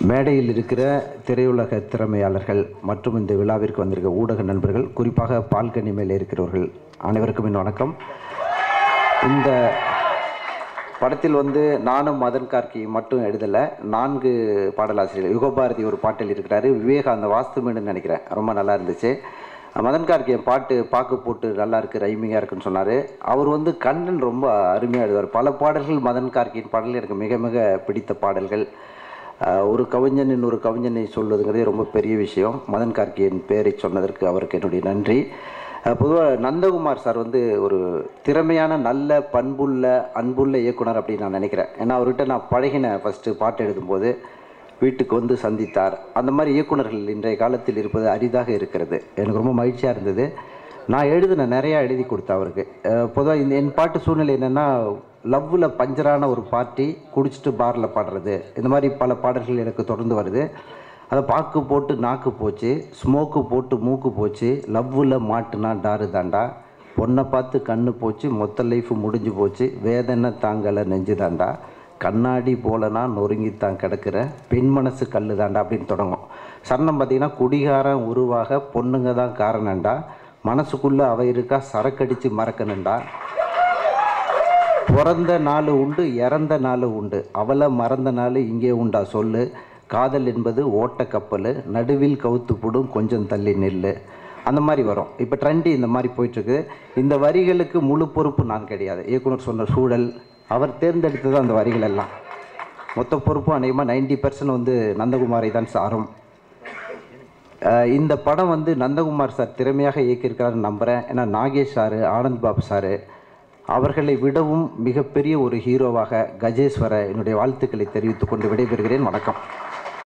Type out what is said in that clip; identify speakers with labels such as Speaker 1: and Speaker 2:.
Speaker 1: மேடையில் இருக்கிற திரையுலக திறமையாளர்கள் மற்றும் இந்த விழாவிற்கு வந்திருக்க ஊடக நண்பர்கள் குறிப்பாக பால்கனி மேலே இருக்கிறவர்கள் அனைவருக்கும் என் வணக்கம் இந்த படத்தில் வந்து நானும் மதன் கார்கி மட்டும் எழுதலை நான்கு பாடலாசிரியர்கள் யுகபாரதி ஒரு பாட்டில் இருக்கிறாரு விவேக் அந்த வாஸ்துமேடுன்னு நினைக்கிறேன் ரொம்ப நல்லா இருந்துச்சு மதன் கார்கி என் பாட்டு பாக்கு போட்டு நல்லா இருக்கு ரைமிங்காக இருக்குன்னு சொன்னார் அவர் வந்து கண்ணன் ரொம்ப அருமையாக எழுதுவார் பல பாடல்கள் மதன் கார்கியின் பாடல்கள் எனக்கு மிக மிக பிடித்த பாடல்கள் ஆஹ் ஒரு கவிஞன் இன்னொரு கவிஞனை சொல்வதுங்கிறதே ரொம்ப பெரிய விஷயம் மதன் கார்கியின் பேரை சொன்னதற்கு அவருக்கு என்னுடைய நன்றி பொதுவாக நந்தகுமார் சார் வந்து ஒரு திறமையான நல்ல பண்புள்ள அன்புள்ள இயக்குனர் அப்படின்னு நான் நினைக்கிறேன் ஏன்னா அவர்கிட்ட நான் பழகின ஃபஸ்ட்டு பாட்டு எழுதும்போது வீட்டுக்கு வந்து சந்தித்தார் அந்த மாதிரி இயக்குனர்கள் இன்றைய காலத்தில் இருப்பது அரிதாக இருக்கிறது எனக்கு ரொம்ப மகிழ்ச்சியாக இருந்தது நான் எழுதின நிறையா எழுதி கொடுத்தேன் அவருக்கு பொதுவாக இந்த என் பாட்டு சூழ்நிலை என்னென்னா லவ்வில் பஞ்சரான ஒரு பார்ட்டி குடிச்சிட்டு பாரில் பாடுறது இந்த மாதிரி பல பாடல்கள் எனக்கு தொடர்ந்து வருது அதை பாக்கு போட்டு நாக்கு போச்சு ஸ்மோக்கு போட்டு மூக்கு போச்சு லவ்வில் மாட்டுனா டாரு தாண்டா பொண்ணை பார்த்து கண்ணு போச்சு மொத்த லைஃப் முடிஞ்சு போச்சு வேதனை தாங்கலை நெஞ்சு தாண்டா கண்ணாடி போலனா நொறுங்கித்தான் கிடக்கிற பெண் மனசு கல்லு தாண்டா அப்படின்னு தொடங்கும் சரணம் பார்த்தீங்கன்னா குடிகாரன் உருவாக பொண்ணுங்க தான் காரணம்டா மனசுக்குள்ளே அவ இருக்கா சரக்கடிச்சு மறக்கணுண்டா பிறந்த நாள் உண்டு இறந்த நாள் உண்டு அவளை மறந்த நாள் இங்கே உண்டா சொல்லு காதல் என்பது ஓட்ட கப்பல் நடுவில் கவுத்து போடும் கொஞ்சம் தள்ளி நெல்லு அந்த மாதிரி வரும் இப்போ ட்ரெண்டி இந்த மாதிரி போயிட்டுருக்கு இந்த வரிகளுக்கு முழு பொறுப்பு நான் கிடையாது இயக்குனர் சொன்ன சூழல் அவர் தேர்ந்தெடுத்தது அந்த வரிகள் எல்லாம் மொத்த பொறுப்பும் அநேகமாக நைன்டி பர்சன்ட் வந்து நந்தகுமாரை தான் சாரும் அஹ் இந்த படம் வந்து நந்தகுமார் சார் திறமையாக இயக்கியிருக்கிறாருன்னு நம்புகிறேன் ஏன்னா நாகேஷ் சார் ஆனந்த் பாபு சார் அவர்களை விடவும் மிகப்பெரிய ஒரு ஹீரோவாக கஜேஸ்வர என்னுடைய வாழ்த்துக்களை தெரிவித்துக் கொண்டு விடைபெறுகிறேன் வணக்கம்